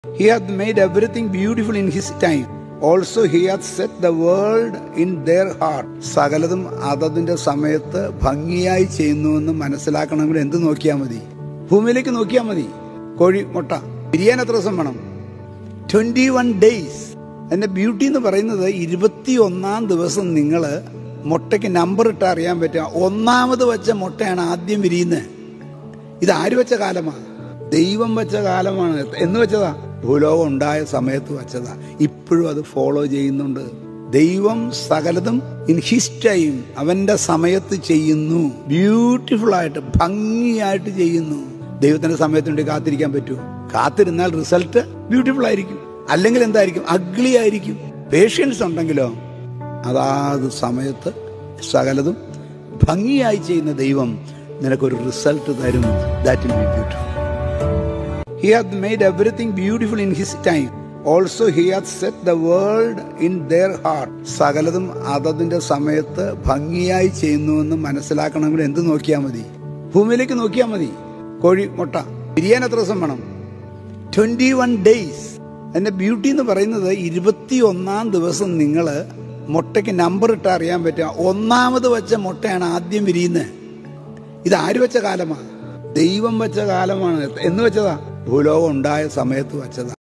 He hath made everything beautiful in his time. Also he hath set the world in their heart. സകലതും അതതിന്റെ സമയത്ത് ഭംഗിയായി ചെയ്യുന്നുവെന്ന് മനസ്സിലാക്കണമെങ്കിൽ എന്ത് നോക്കിയാൽ മതി ഭൂമിയിലേക്ക് നോക്കിയാൽ മതി കോഴി മുട്ട ബിരിയാൻ എത്ര ദിവസം വേണം ട്വന്റി വൺ ഡേയ്സ് അതിന്റെ ബ്യൂട്ടി എന്ന് പറയുന്നത് ഇരുപത്തി ഒന്നാം ദിവസം നിങ്ങൾ മുട്ടയ്ക്ക് നമ്പർ ഇട്ട് അറിയാൻ പറ്റുക ഒന്നാമത് വെച്ച മുട്ടയാണ് ആദ്യം വിരിയുന്നത് ഇത് ആര് വെച്ച കാലമാണ് ദൈവം വെച്ച കാലമാണ് എന്ന് വെച്ചതാ ഭൂലോകം ഉണ്ടായ സമയത്ത് വെച്ചതാ ഇപ്പോഴും അത് ഫോളോ ചെയ്യുന്നുണ്ട് ദൈവം സകലതും ഇൻ ഹിസ് ടൈം അവന്റെ സമയത്ത് ചെയ്യുന്നു ബ്യൂട്ടിഫുൾ ആയിട്ട് ഭംഗിയായിട്ട് ചെയ്യുന്നു ദൈവത്തിന്റെ സമയത്തുണ്ട് കാത്തിരിക്കാൻ പറ്റുമോ കാത്തിരുന്നാൽ റിസൾട്ട് ബ്യൂട്ടിഫുൾ ആയിരിക്കും അല്ലെങ്കിൽ എന്തായിരിക്കും അഗ്ലി ആയിരിക്കും പേഷ്യൻസ് ഉണ്ടെങ്കിലോ അതാത് സമയത്ത് സകലതും ഭംഗിയായി ചെയ്യുന്ന ദൈവം നിനക്കൊരു റിസൾട്ട് തരും that will be beautiful he hath made everything beautiful in his time also he hath set the world in their heart സകലതും അതതിന്റെ സമയത്ത് ഭംഗിയായി ചെയ്യുന്നുവെന്ന് മനസ്സിലാക്കണമെങ്കിൽ എന്ത് നോക്കിയാൽ മതി ഭൂമിയിലേക്ക് നോക്കിയാൽ മതി കോഴി മുട്ട ബിരിയാൻ എത്ര ദിവസം വേണം ട്വന്റി വൺ ഡേയ്സ് അതിന്റെ ബ്യൂട്ടി എന്ന് പറയുന്നത് ഇരുപത്തി ഒന്നാം ദിവസം നിങ്ങൾ മുട്ടയ്ക്ക് നമ്പർ ഇട്ട് അറിയാൻ പറ്റുക ഒന്നാമത് വെച്ച മുട്ടയാണ് ആദ്യം വിരിയുന്നത് ഇത് ആര് വെച്ച കാലമാണ് ദൈവം വെച്ച കാലമാണ് എന്ന് വെച്ചതാ ഭൂലോകം ഉണ്ടായ സമയത്ത് വെച്ചതാ